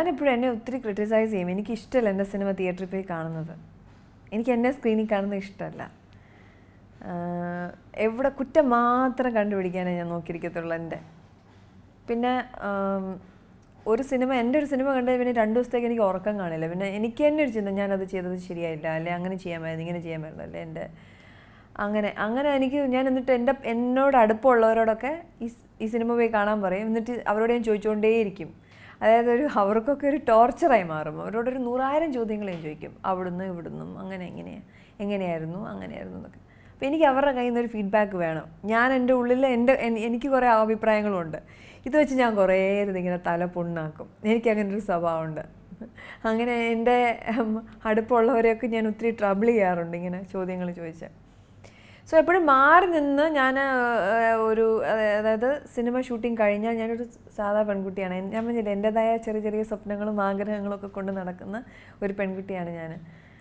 ഞാനെപ്പോഴും എന്നെ ഒത്തിരി ക്രിട്ടിസൈസ് ചെയ്യും എനിക്ക് ഇഷ്ടമല്ല എൻ്റെ സിനിമ തിയേറ്ററിൽ പോയി കാണുന്നത് എനിക്ക് എന്നെ സ്ക്രീനിൽ കാണുന്നത് ഇഷ്ടമല്ല ആഹ് എവിടെ കുറ്റം മാത്രം കണ്ടുപിടിക്കാനേ ഞാൻ നോക്കിയിരിക്കത്തുള്ളൂ എൻ്റെ പിന്നെ ആം, ഒരു സിനിമ എൻ്റെ ഒരു സിനിമ കണ്ടത് പിന്നെ രണ്ട് ദിവസത്തേക്ക് എനിക്ക് ഉറക്കം കാണില്ല പിന്നെ എനിക്ക് തന്നെ ഒരു ചിന്ത ഞാനത് ചെയ്തത് ശരിയായില്ല അല്ലെ അങ്ങനെ ചെയ്യാമായിരുന്നു ഇങ്ങനെ ചെയ്യാമായിരുന്നു അല്ലെ എൻ്റെ അങ്ങനെ അങ്ങനെ എനിക്ക് ഞാൻ എന്നിട്ട് എൻ്റെ എന്നോട് അടുപ്പമുള്ളവരോടൊക്കെ ഈ സ്- ഈ സിനിമ പോയി കാണാൻ പറയും എന്നിട്ട് അവരോട് ഞാൻ ചോദിച്ചുകൊണ്ടേയിരിക്കും അതായത് ഒരു അവർക്കൊക്കെ ഒരു ടോർച്ചറായി മാറും അവരോടൊരു നൂറായിരം ചോദ്യങ്ങൾ ഞാൻ ചോദിക്കും അവിടുന്ന് ഇവിടുന്നും അങ്ങനെ എങ്ങനെയാ എങ്ങനെയായിരുന്നു അങ്ങനെയായിരുന്നു എന്നൊക്കെ അപ്പോൾ എനിക്ക് അവരുടെ കയ്യിൽ നിന്ന് ഒരു ഫീഡ്ബാക്ക് വേണം ഞാൻ എൻ്റെ ഉള്ളിൽ എൻ്റെ എൻ- എനിക്ക് കുറേ അഭിപ്രായങ്ങളുണ്ട് ഇത് വെച്ച് ഞാൻ കുറേ ഇതിങ്ങനെ തല പുണ്ണാക്കും എനിക്ക് അങ്ങനെ ഒരു സ്വഭാവമുണ്ട് അങ്ങനെ എൻ്റെ ഉം, അടുപ്പമുള്ളവരെയൊക്കെ ഞാൻ ഒത്തിരി ട്രബിൾ ചെയ്യാറുണ്ട് ഇങ്ങനെ ചോദ്യങ്ങൾ ചോദിച്ചാൽ സോ എപ്പോഴും മാറി നിന്ന് ഞാൻ ഒരു അതാ- അതായത് സിനിമ ഷൂട്ടിംഗ് കഴിഞ്ഞാൽ ഞാനൊരു സാധാ പെൺകുട്ടിയാണ് എൻ- ഞാൻ പറഞ്ഞില്ല എൻ്റെതായ ചെറിയ ചെറിയ സ്വപ്നങ്ങളും ആഗ്രഹങ്ങളും ഒക്കെ കൊണ്ട് നടക്കുന്ന ഒരു പെൺകുട്ടിയാണ് ഞാൻ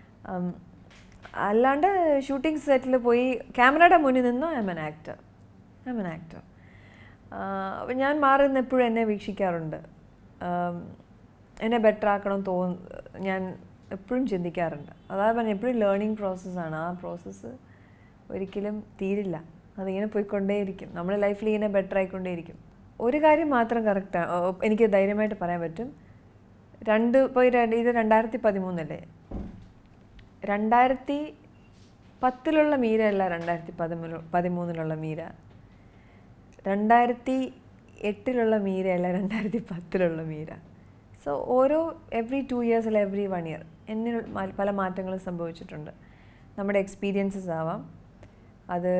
അല്ലാണ്ട് ഷൂട്ടിംഗ് സെറ്റിൽ പോയി ക്യാമറയുടെ മുന്നിൽ നിന്ന് I am an actor I am an actor അപ്പം ഞാൻ മാറി നിന്ന് എപ്പോഴും എന്നെ വീക്ഷിക്കാറുണ്ട് ആം, എന്നെ ബെറ്റർ ആക്കണം തോന്നു ഞാൻ എപ്പോഴും ചിന്തിക്കാറുണ്ട് അതായത് പറഞ്ഞ എപ്പോഴും ലേണിംഗ് പ്രോസസ്സാണ് ആ പ്രോസസ്സ് ഒരിക്കലും തീരില്ല അതിങ്ങനെ പോയിക്കൊണ്ടേയിരിക്കും നമ്മുടെ ലൈഫിൽ ഇങ്ങനെ ബെറ്റർ ആയിക്കൊണ്ടേയിരിക്കും ഒരു കാര്യം മാത്രം കറക്റ്റാണ് എനിക്ക് ധൈര്യമായിട്ട് പറയാൻ പറ്റും രണ്ട് ഇപ്പോൾ ഈ രണ്ട് ഇത് രണ്ടായിരത്തി പതിമൂന്നല്ലേ രണ്ടായിരത്തി പത്തിലുള്ള മീര അല്ല രണ്ടായിരത്തി പതിമൂന്ന് പതിമൂന്നിലുള്ള മീര രണ്ടായിരത്തി എട്ടിലുള്ള മീരയല്ല രണ്ടായിരത്തി പത്തിലുള്ള മീര സോ ഓരോ എവറി ടു ഇയേഴ്സ് അല്ല എവറി വൺ ഇയർ എന്നിൽ മ- പല മാറ്റങ്ങളും സംഭവിച്ചിട്ടുണ്ട് നമ്മുടെ എക്സ്പീരിയൻസസ് ആവാം അത്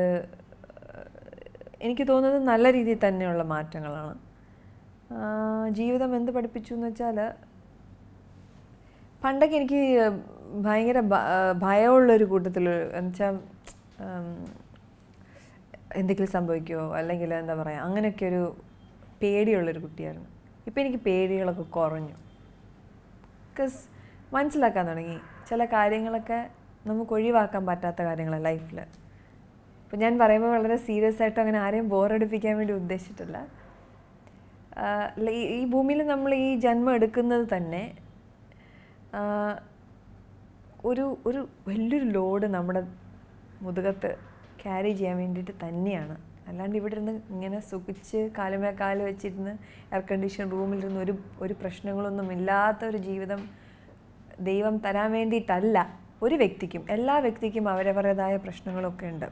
എനിക്ക് തോന്നുന്നത് നല്ല രീതിയിൽ തന്നെയുള്ള മാറ്റങ്ങളാണ് ആ, ജീവിതം എന്ത് പഠിപ്പിച്ചു എന്ന് വെച്ചാൽ പണ്ടൊക്കെ എനിക്ക് ഭയങ്കര ഭ- ഭയമുള്ളൊരു കൂട്ടത്തിൽ എന്നുവെച്ചാൽ എന്തെങ്കിലും സംഭവിക്കുമോ അല്ലെങ്കിൽ എന്താ പറയുക അങ്ങനെയൊക്കെ ഒരു പേടിയുള്ളൊരു കുട്ടിയായിരുന്നു ഇപ്പം എനിക്ക് പേടികളൊക്കെ കുറഞ്ഞു ബിക്കോസ് മനസ്സിലാക്കാൻ തുടങ്ങി ചില കാര്യങ്ങളൊക്കെ നമുക്ക് ഒഴിവാക്കാൻ പറ്റാത്ത കാര്യങ്ങളാണ് ലൈഫിൽ ഇപ്പം ഞാൻ പറയുമ്പോൾ വളരെ സീരിയസ് ആയിട്ട് അങ്ങനെ ആരെയും ബോറടിപ്പിക്കാൻ വേണ്ടി ഉദ്ദേശിച്ചിട്ടില്ല ആഹ് ല- ഈ- ഈ ഭൂമിയിൽ നമ്മൾ ഈ ജന്മം എടുക്കുന്നത് തന്നെ ആഹ് ഒരു ഒരു വലിയൊരു ലോഡ് നമ്മുടെ മുതുകത്ത് ക്യാരി ചെയ്യാൻ വേണ്ടിയിട്ട് തന്നെയാണ് അല്ലാണ്ട് ഇവിടെ ഇരുന്ന് ഇങ്ങനെ സുഖിച്ച് കാലുമേ കാല് വെച്ചിരുന്ന് എയർ കണ്ടീഷൻ റൂമിലിരുന്ന് ഒരു ഒരു പ്രശ്നങ്ങളൊന്നും ഇല്ലാത്ത ഒരു ജീവിതം ദൈവം തരാൻ വേണ്ടിയിട്ടല്ല ഒരു വ്യക്തിക്കും എല്ലാ വ്യക്തിക്കും അവരവരുടേതായ പ്രശ്നങ്ങളൊക്കെ ഉണ്ട്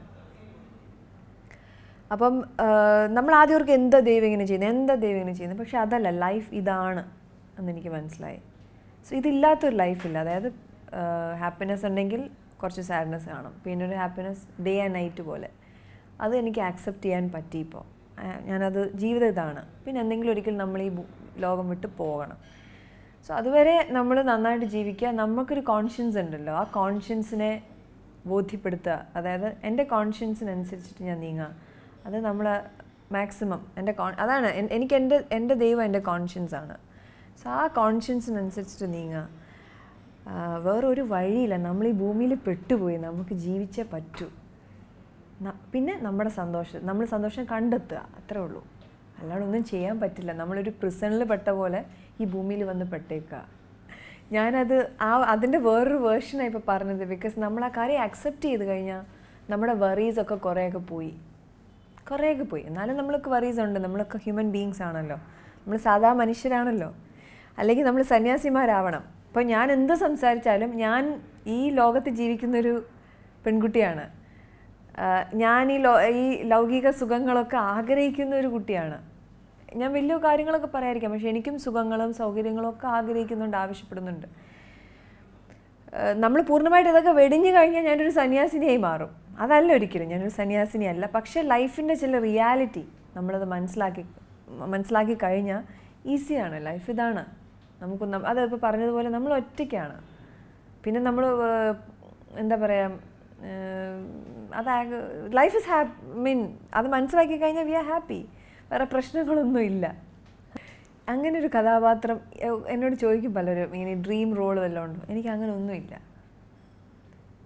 അപ്പം നമ്മൾ ആദ്യം ഓർക്ക് എന്താ ദൈവം ഇങ്ങനെ ചെയ്യുന്നത് എന്താ ദൈവം ഇങ്ങനെ ചെയ്യുന്നത് പക്ഷെ അതല്ല ലൈഫ് ഇതാണ് എന്നെനിക്ക് മനസ്സിലായി സോ ഇതില്ലാത്തൊരു ലൈഫില്ല അതായത് ഹാപ്പിനെസ് ഉണ്ടെങ്കിൽ കുറച്ച് സാഡ്നെസ് കാണും പിന്നെ ഒരു ഹാപ്പിനെസ് ഡേ ആൻഡ് നൈറ്റ് പോലെ അത് എനിക്ക് ആക്സെപ്റ്റ് ചെയ്യാൻ പറ്റി ഇപ്പോൾ ഞാനത് ജീവിതം ഇതാണ് പിന്നെ എന്തെങ്കിലും ഒരിക്കൽ നമ്മൾ ഈ ഭൂ- ലോകം വിട്ട് പോകണം സോ അതുവരെ നമ്മൾ നന്നായിട്ട് ജീവിക്കുക നമുക്കൊരു കോൺഷ്യൻസ് ഉണ്ടല്ലോ ആ കോൺഷ്യൻസിനെ ബോധ്യപ്പെടുത്തുക അതായത് എൻ്റെ കോൺഷ്യൻസിനനുസരിച്ചിട്ട് ഞാൻ നീങ്ങുക അത് നമ്മൾ മാക്സിമം എൻ്റെ കോൺ അതാണ് എൻ- എനിക്ക് എൻ്റെ എൻ്റെ ദൈവം എൻ്റെ കോൺഷ്യൻസ് ആണ് സോ ആ കോൺഷ്യൻസിനനുസരിച്ചിട്ട് നീങ്ങുക ആ, വേറൊരു വഴിയില്ല നമ്മൾ ഈ ഭൂമിയിൽ പെട്ടുപോയി നമുക്ക് ജീവിച്ചേ പറ്റൂ ന- പിന്നെ നമ്മുടെ സന്തോഷം നമ്മൾ സന്തോഷം കണ്ടെത്തുക അത്രേ ഉള്ളൂ അല്ലാതെ ഒന്നും ചെയ്യാൻ പറ്റില്ല നമ്മളൊരു പ്രിസണിൽ പെട്ട പോലെ ഈ ഭൂമിയിൽ വന്ന് പെട്ടേക്കുക ഞാനത് ആ അതിൻ്റെ വേറൊരു വേർഷനാണ് ഇപ്പോൾ പറഞ്ഞത് ബിക്കോസ് നമ്മൾ ആ കാര്യം അക്സെപ്റ്റ് ചെയ്ത് കഴിഞ്ഞാൽ നമ്മുടെ വറീസ് ഒക്കെ കുറേയൊക്കെ പോയി കുറേയൊക്കെ പോയി എന്നാലും നമ്മൾക്ക് വറീസ് ഉണ്ട് നമ്മളൊക്കെ ഹ്യൂമൻ ബീങ്സ് ആണല്ലോ നമ്മൾ സാധാ മനുഷ്യരാണല്ലോ അല്ലെങ്കിൽ നമ്മൾ സന്യാസിമാരാവണം അപ്പോൾ ഞാൻ എന്ത് സംസാരിച്ചാലും ഞാൻ ഈ ലോകത്ത് ജീവിക്കുന്നൊരു പെൺകുട്ടിയാണ് ആഹ് ഞാൻ ഈ ലോ ഈ ലൗകിക സുഖങ്ങളൊക്കെ ആഗ്രഹിക്കുന്ന ഒരു കുട്ടിയാണ് ഞാൻ വലിയ കാര്യങ്ങളൊക്കെ പറയാതിരിക്കാം പക്ഷെ എനിക്കും സുഖങ്ങളും സൗകര്യങ്ങളും ഒക്കെ ആഗ്രഹിക്കുന്നുണ്ട് ആവശ്യപ്പെടുന്നുണ്ട് നമ്മൾ പൂർണ്ണമായിട്ട് ഇതൊക്കെ വെടിഞ്ഞു കഴിഞ്ഞാൽ ഞാനൊരു സന്യാസിനിയായി മാറും അതല്ല ഒരിക്കലും ഞാനൊരു സന്യാസിനി അല്ല പക്ഷേ ലൈഫിൻ്റെ ചില റിയാലിറ്റി നമ്മളത് മനസ്സിലാക്കി മനസ്സിലാക്കി കഴിഞ്ഞാൽ ഈസിയാണ് ലൈഫ് ഇതാണ് നമുക്ക് നം- അത് ഇപ്പോൾ പറഞ്ഞതുപോലെ നമ്മൾ ഒറ്റയ്ക്കാണ് പിന്നെ നമ്മൾ എന്താ പറയുക അത് ലൈഫ് ഇസ് ഹാപ്പി മീൻ അത് മനസ്സിലാക്കി കഴിഞ്ഞാൽ വി ആർ ഹാപ്പി വേറെ പ്രശ്നങ്ങളൊന്നും ഇല്ല അങ്ങനെ ഒരു കഥാപാത്രം എ- എന്നോട് ചോദിക്കും പലരും ഇങ്ങനെ ഡ്രീം റോൾ വല്ലതും ഉണ്ടോ എനിക്ക് അങ്ങനെ ഒന്നുമില്ല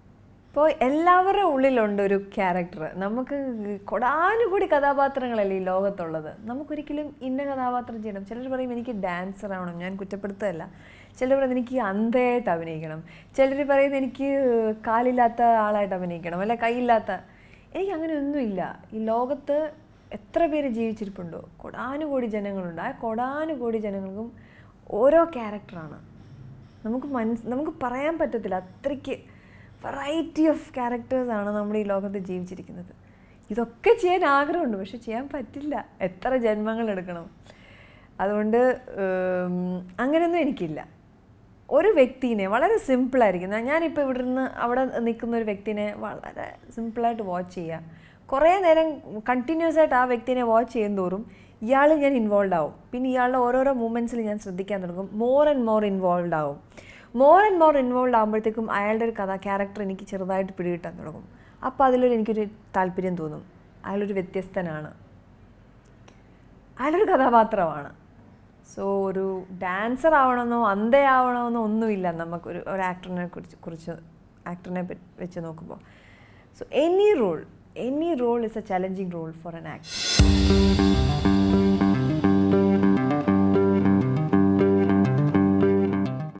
ഇപ്പോൾ എല്ലാവരുടെ ഉള്ളിലുണ്ട് ഒരു ക്യാരക്ടർ നമുക്ക് കൊടാനുകൂടി കഥാപാത്രങ്ങളല്ലേ ഈ ലോകത്തുള്ളത് നമുക്കൊരിക്കലും ഇന്ന കഥാപാത്രം ചെയ്യണം ചിലർ പറയും എനിക്ക് ഡാൻസർ ആവണം ഞാൻ കുറ്റപ്പെടുത്തുകയല്ല ചിലർ പറയുന്നത് എനിക്ക് അന്ധയായിട്ട് അഭിനയിക്കണം ചിലർ പറയുന്നത് എനിക്ക് കാലില്ലാത്ത ആളായിട്ട് അഭിനയിക്കണം അല്ലെ കൈയില്ലാത്ത എനിക്ക് അങ്ങനെ ഒന്നുമില്ല ഈ ലോകത്ത് എത്ര പേര് ജീവിച്ചിരിപ്പുണ്ടോ കൊടാനുകോടി ജനങ്ങളുണ്ട് ആ കൊടാനുകോടി ജനങ്ങൾക്കും ഓരോ ക്യാരക്ടറാണ് നമുക്ക് മനസ് നമുക്ക് പറയാൻ പറ്റത്തില്ല അത്രയ്ക്ക് വെറൈറ്റി ഓഫ് ക്യാരക്ടേഴ്സാണ് നമ്മൾ ഈ ലോകത്ത് ജീവിച്ചിരിക്കുന്നത് ഇതൊക്കെ ചെയ്യാൻ ആഗ്രഹമുണ്ട് പക്ഷെ ചെയ്യാൻ പറ്റില്ല എത്ര ജന്മങ്ങൾ എടുക്കണം അതുകൊണ്ട് ഉം, അങ്ങനെയൊന്നും എനിക്കില്ല ഒരു വ്യക്തിനെ വളരെ സിമ്പിളായിരിക്കും ഞാനിപ്പോൾ ഇവിടെ നിന്ന് അവിടെ നിൽക്കുന്ന ഒരു വ്യക്തിനെ വളരെ സിമ്പിളായിട്ട് വാച്ച് ചെയ്യുക കുറേ നേരം കണ്ടിന്യൂസ് ആയിട്ട് ആ വ്യക്തിനെ വാച്ച് ചെയ്യും തോറും ഇയാൾ ഞാൻ ഇൻവോൾവ് ആവും പിന്നെ ഇയാളുടെ ഓരോരോ മൂമെൻറ്റ്സിൽ ഞാൻ ശ്രദ്ധിക്കാൻ തുടങ്ങും മോർ ആൻഡ് മോർ ഇൻവോൾവ് ആവും മോർ ആൻഡ് മോർ ഇൻവോൾവ് ആകുമ്പോഴത്തേക്കും അയാളുടെ ഒരു കഥ ക്യാരക്ടർ എനിക്ക് ചെറുതായിട്ട് പിടികിട്ടാൻ തുടങ്ങും അപ്പോൾ അതിലൊരു എനിക്കൊരു താല്പര്യം തോന്നും അയാളൊരു വ്യത്യസ്തനാണ് അയാളൊരു കഥാപാത്രമാണ് സോ ഒരു ഡാൻസർ ആവണമെന്നോ അന്ധയാവണമെന്നോ ഒന്നുമില്ല നമുക്കൊരു ഒരു ആക്ടറിനെ കുറിച്ച് കുറിച്ച് ആക്ടറിനെ വെച്ച് നോക്കുമ്പോൾ so any role any role is a challenging role for an actor